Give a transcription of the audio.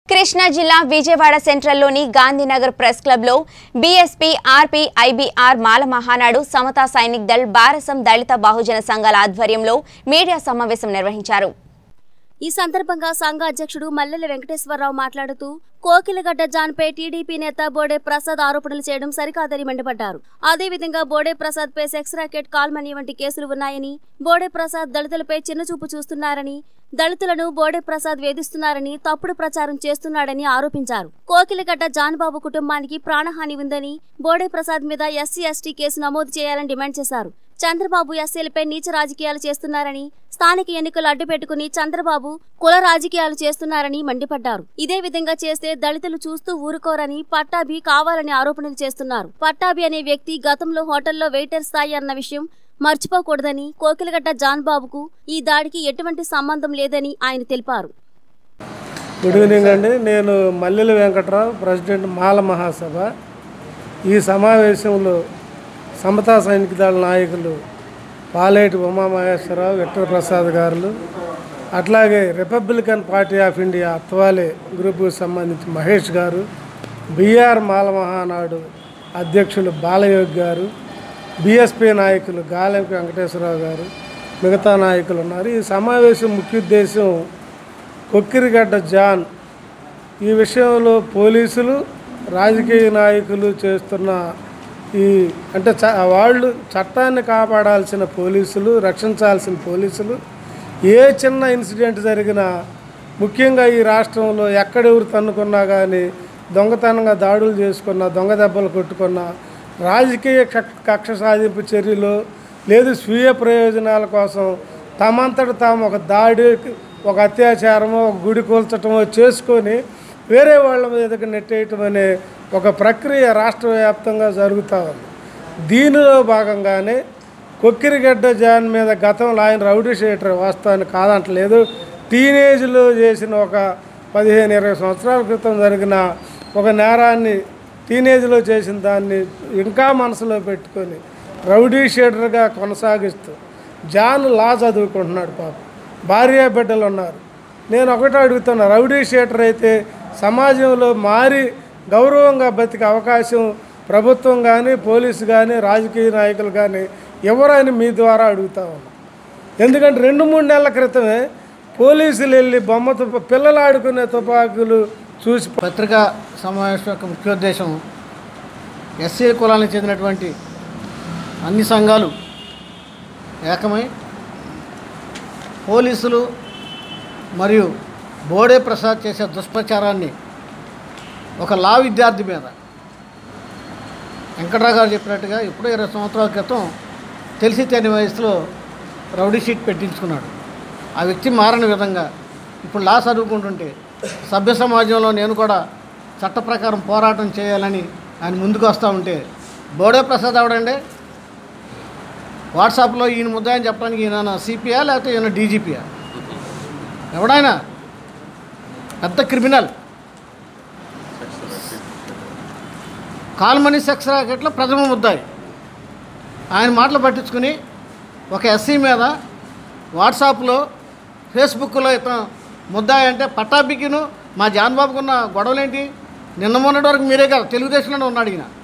కృష్ణా జిల్లా విజయవాడ సెంట్రల్లోని గాంధీనగర్ ప్రెస్ క్లబ్లో BSP RP IBR Mala Mahanadu Samata Sainik Dal బారసం దళిత బహుజన సంఘాల ఆధ్వర్యంలో మీడియా సమావేశం నిర్వహించారు ఈ సందర్భంగా సంఘ అధ్యక్షుడు మల్లెల వెంకటేశ్వరరావు మాట్లాడుతూ కోకిలగడ్డ జాన్పై టీడీపీ నేత బోడే ప్రసాద్ ఆరోపణలు చేయడం సరికాదని మండిపడ్డారు అదేవిధంగా బోడే ప్రసాద్ పై సెక్స్ రాకెట్ కాల్మనీ వంటి కేసులు ఉన్నాయని బోడే ప్రసాద్ దళితులపై చిన్నచూపు చూస్తున్నారని దళితులను బోడే ప్రసాద్ వేధిస్తున్నారని తప్పుడు ప్రచారం చేస్తున్నాడని ఆరోపించారు కోకిలగడ్డ జాన్బాబు కుటుంబానికి ప్రాణహాని ఉందని బోడే ప్రసాద్ మీద ఎస్సీ ఎస్టీ కేసు నమోదు చేయాలని డిమాండ్ చేశారు చంద్రబాబు ఎస్సీలపై నీచ రాజకీయాలు చేస్తున్నారని స్థానిక ఎన్నికలు అడ్డుపెట్టుకుని చంద్రబాబు కుల రాజకీయాలు చేస్తున్నారని మండిపడ్డారు ఇదే విధంగా చేస్తే దళితులు చూస్తూ ఊరుకోరని పట్టాభి కావాలని ఆరోపణలు చేస్తున్నారు పట్టాభి అనే వ్యక్తి గతంలో హోటల్లో వెయిటర్ స్థాయి అన్న విషయం మర్చిపోకూడదని కోకిలగడ్డ జాన్ బాబుకు ఈ దాడికి ఎటువంటి సంబంధం లేదని ఆయన తెలిపారు గుడ్ ఈవినింగ్ అండి నేను మల్లెల వెంకట్రావు ప్రెసిడెంట్ మాల మహాసభ ఈ సమావేశంలో సమతా సైనిక దళ నాయకులు పాలేటి ఉమామహేశ్వరరావు విక్టర్ ప్రసాద్ గారు అట్లాగే Republican Party of India Athawale గ్రూపుకు సంబంధించి మహేష్ గారు బీఆర్ మాల మహానాడు అధ్యక్షులు బాలయోగి గారు బీఎస్పీ నాయకులు గాలెం వెంకటేశ్వరరావు గారు మిగతా నాయకులు ఉన్నారు ఈ సమావేశం ముఖ్య ఉద్దేశం కొక్కిరిగడ్డ జాన్ ఈ విషయంలో పోలీసులు రాజకీయ నాయకులు చేస్తున్న ఈ అంటే చ వాళ్ళు చట్టాన్ని కాపాడాల్సిన పోలీసులు రక్షించాల్సిన పోలీసులు ఏ చిన్న ఇన్సిడెంట్ జరిగినా ముఖ్యంగా ఈ రాష్ట్రంలో ఎక్కడెవరు తన్నుకున్నా కానీ దొంగతనంగా దాడులు చేసుకున్నా దొంగ దెబ్బలు కొట్టుకున్నా రాజకీయ కక్ష కక్ష సాధింపు చర్యలు లేదు స్వీయ ప్రయోజనాల కోసం తమంతట తాము ఒక దాడి ఒక అత్యాచారమో ఒక గుడి కూల్చటమో చేసుకొని వేరే వాళ్ళ మీదకి నెట్టేయటం అనే ఒక ప్రక్రియ రాష్ట్ర వ్యాప్తంగా జరుగుతూ ఉంది దీనిలో భాగంగానే కొక్కిరిగడ్డ జాన్ మీద గతంలో ఆయన రౌడీ షీటర్ వాస్తవాన్ని కాదంటలేదు టీనేజ్లో చేసిన ఒక పదిహేను ఇరవై సంవత్సరాల క్రితం జరిగిన ఒక నేరాన్ని టీనేజ్లో చేసిన దాన్ని ఇంకా మనసులో పెట్టుకొని రౌడీ షీటర్గా కొనసాగిస్తూ జాన్ లా చదువుకుంటున్నాడు పాప భార్య బిడ్డలు ఉన్నారు నేను ఒకటే అడుగుతున్నా రౌడీ షీటర్ అయితే సమాజంలో మారి గౌరవంగా బతికే అవకాశం ప్రభుత్వం కానీ పోలీసు కానీ రాజకీయ నాయకులు కానీ ఎవరని మీ ద్వారా అడుగుతా ఉన్నాం ఎందుకంటే రెండు మూడు నెలల క్రితమే పోలీసులు వెళ్ళి బొమ్మ తుప పిల్లలు ఆడుకునే తుపాకులు చూసి పత్రికా సమావేశం యొక్క ముఖ్యోద్దేశం ఎస్సీ కులానికి చెందినటువంటి అన్ని సంఘాలు ఏకమై పోలీసులు మరియు బోడే ప్రసాద్ చేసే దుష్ప్రచారాన్ని ఒక లా విద్యార్థి మీద వెంకట్రావు గారు చెప్పినట్టుగా ఇప్పుడు ఇరవై సంవత్సరాల క్రితం తెలిసి తెలియని వయసులో రౌడీ షీట్ పెట్టించుకున్నాడు ఆ వ్యక్తి మారని విధంగా ఇప్పుడు లా చదువుకుంటుంటే సభ్య సమాజంలో నేను కూడా చట్ట ప్రకారం పోరాటం చేయాలని ఆయన ముందుకు వస్తూ ఉంటే బోడే ప్రసాద్ అవడండి వాట్సాప్లో ఈయన ముద్దాయని చెప్పడానికి ఈయన సిపియా లేకపోతే ఈయన డీజీపీయా ఎవడైనా పెద్ద క్రిమినల్ కాల్మనీ సెక్స్ రాకెట్లో ప్రథమ ముద్దాయి ఆయన మాటలు పట్టించుకుని ఒక ఎస్సీ మీద వాట్సాప్లో ఫేస్బుక్లో ఇతను ముద్దాయి అంటే పట్టాభికిను మా జాన్బాబుకున్న గొడవలేంటి నిన్న మొన్నటి వరకు మీరే కదా తెలుగుదేశంలోనే ఉన్నాడు ఈయన